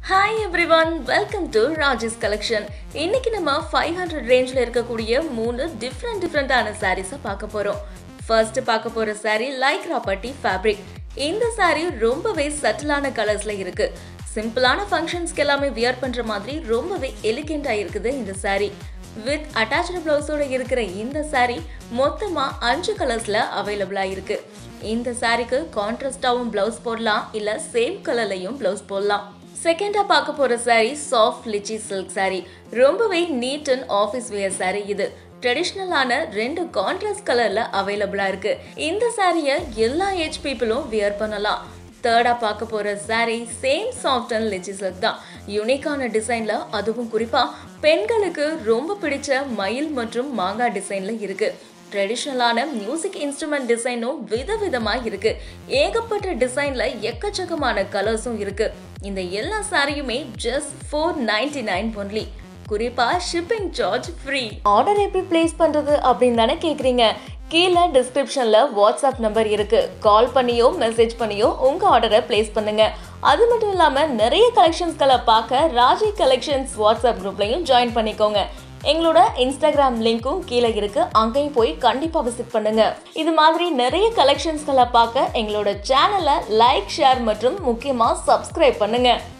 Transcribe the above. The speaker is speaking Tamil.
hi everyone welcome to Rajesh collection இன்னைக்கு நம்ம ஃபைவ் ஹண்ட்ரட் ரேஞ்சில் இருக்கக்கூடிய மூணு டிஃப்ரெண்ட் டிஃப்ரெண்டான சாரீஸை பார்க்க போகிறோம் ஃபர்ஸ்ட் பார்க்க போகிற saree லைக்ரா பட்டி ஃபேப்ரிக் இந்த saree ரொம்பவே சட்டிலான கலர்ஸில் இருக்கு சிம்பிளான ஃபங்க்ஷன்ஸ்க்கு எல்லாமே வியர் பண்ணுற மாதிரி ரொம்பவே எலிகெண்டாக இருக்குது இந்த saree வித் அட்டாச்சு பிளவுஸோட இருக்கிற இந்த saree மொத்தமா அஞ்சு கலர்ஸ்ல அவைலபிளா இருக்கு இந்த சாரிக்கு கான்ட்ராஸ்டாவும் பிளவுஸ் போடலாம் இல்ல சேம் கலர்லயும் பிளவுஸ் போடலாம் செகண்டா பார்க்க போற saree soft lichi silk saree ரொம்பவே neat and office wear saree இது ட்ரெடிஷ்னலான ரெண்டு கான்ட்ராஸ்ட் கலர்ல அவைலபிளா இருக்கு இந்த சாரியை எல்லா ஏஜ் பீப்புளும் வியர் பண்ணலாம் தேர்டா பார்க்க போற saree same soft and lichi silk தான் யூனிக்கான டிசைன்ல அதுவும் குறிப்பா பெண்களுக்கு ரொம்ப பிடிச்ச மயில் மற்றும் மாங்காய் டிசைன்ல இருக்கு ட்ரெடிஷ்னலான மியூசிக் இன்ஸ்ட்ருமெண்ட் டிசைனும் விதவிதமா இருக்கு ஏகப்பட்ட டிசைன்ல எக்கச்சக்கமான கலர்ஸும் இருக்கு இந்த எல்லா சாரியுமே just four ninety nine only குறிப்பா ஷிப்பிங் சார்ஜ் ஃப்ரீ ஆர்டர் எப்படி பிளேஸ் பண்றது அப்படின்னு தானே கேக்குறீங்க கீழே டிஸ்கிரிப்ஷன்ல வாட்ஸ்அப் நம்பர் இருக்கு கால் பண்ணியோ மெசேஜ் பண்ணியோ உங்க ஆர்டரை பிளேஸ் பண்ணுங்க அது மட்டும் இல்லாம நிறைய கலெக்ஷன்ஸ்களை பார்க்க ராஜி கலெக்ஷன்ஸ் வாட்ஸ்அப் குரூப்லயும் ஜாயின் பண்ணிக்கோங்க எங்களோட இன்ஸ்டாகிராம் லிங்க்கும் கீழே இருக்கு அங்கேயும் போய் கண்டிப்பா விசிட் பண்ணுங்க இது மாதிரி நிறைய கலெக்ஷன்ஸ்களை பார்க்க எங்களோட சேனலை லைக் ஷேர் மற்றும் முக்கியமா சப்ஸ்கிரைப் பண்ணுங்க